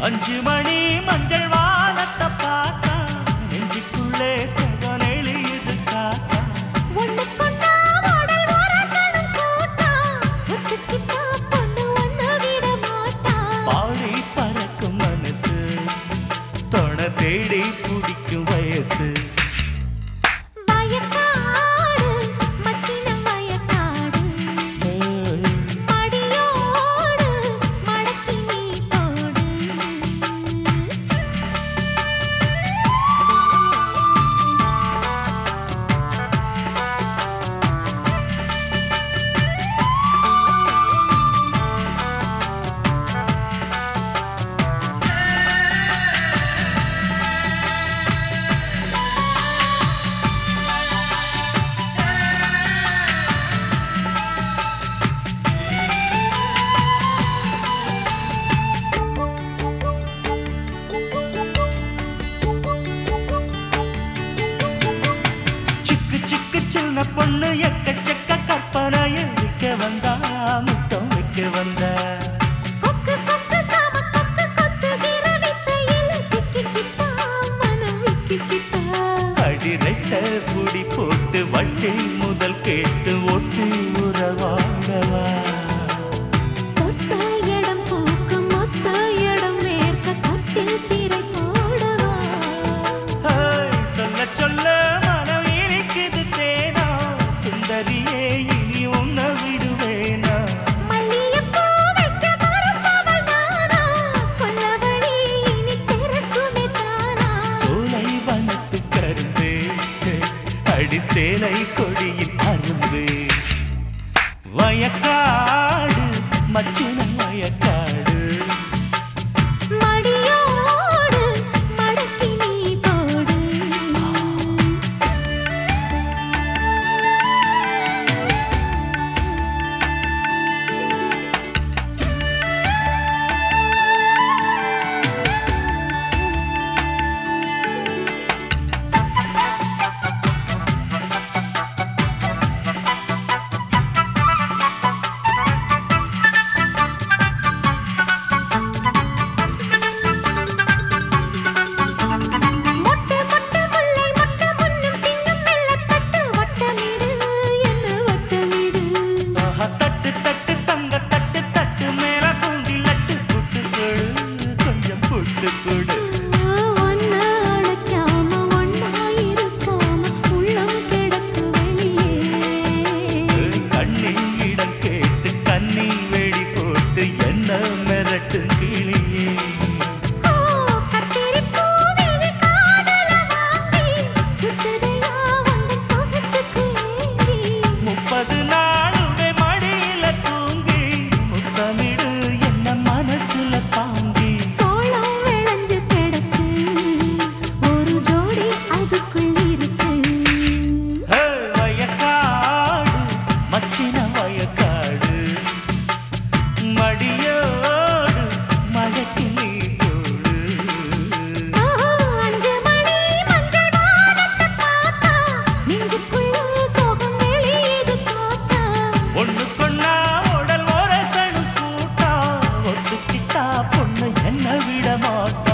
அஞ்சு மணி மஞ்சள் வானத்தை பார்த்தா நெஞ்சுக்குள்ளே சுகம் எழுது காத்தா ஒண்ணுக்கொண்ணா மாடல் வாரசனும் கூட்டா. ஒத்துக்கிட்டா பொண்ணு ஒண்ணு விட மாட்டா. பாடி பறக்கும் மனசு தொண தேடி பிடிக்கும் வயசு வயக்காடு, மச்சினம் வயக்காடு. ஏய், மடியோடு மடக்கி நீ போடு. சிக்கு சிக்கு சின்ன பொண்ணு எக்கச்சக்க கற்பனைய விற்க வந்தா முத்தம் வைக்க வந்தா கொக்கு கொக்கு சாம கொக்கு கொத்துகிற வித்தையில சிக்கிக்கிட்டா, மனம் விக்கிக்கிட்டா. அடிரைட்ட புடி போட்டு வட்டி முதல் கேட்டு ஒட்டி உறவாடவா தொட்ட இடம் பூக்கும், மொத்த இடம் வேர்க்க, கட்டில் திரை போடவா? ஹேய், சொல்ல சொல்ல மனம் இருக்குது தேனா சுந்தரியே இனி உன்னை விடுவேனா மல்லிகைப்பூ வைக்க மறுப்பவள் நானா? கொல்லவழி இனி திறக்குமே தானா? சோலை வனத்து கரும்பு அடி சேலை கொடியின் அரும்பு வயக்காடு மச்சினம் வயக்காடு மடியோடு மடக்கி நீ போடு மொட்டை மொட்டை முல்லை மொட்டை முன்னும் பின்னும் மெல்லத் தட்டு வட்டமிடு என்ன வட்டமிடு ஆஹா, தட்டு தட்டு தங்க தட்டு தட்டு மேல பூந்தி லட்டு புட்டு கொடு கொஞ்சம் புட்டு கொடு ஒன்ன அழைக்காம ஒன்னா இருக்காம உள்ளம் கிடக்கு வெளியே கண்ணின் இடம் கேட்டு கண்ணி வெடி போட்டு என்ன மிரட்டு கிளியே ஓ கத்திரிப்பூ விழி காதல வாங்கி சுத்துதையா வந்தன் சொகத்துக்கு ஏங்கி முப்பது நாளுமே மடியில தூங்கி முத்தமிடு என்ன மனசுல தாங்கி சோளம் விளைஞ்சு கிடக்கு ஒரு ஜோடி அதுக்குள் இருக்கு ஹே, வயக்காடு மச்சின வயக்காடு மடியோடு மழைக்கு நீ போடு ஆஹா, அஞ்சு மணி மஞ்சள் வானத்தை பார்த்தா நெஞ்சுக்குள்ள சோகம் வெளியுது காத்தா ஒண்ணு கொண்டா உடல் ஒரசனு கூட்டா ஒத்துக்கிட்டா பொண்ணு என்ன விட மாட்டா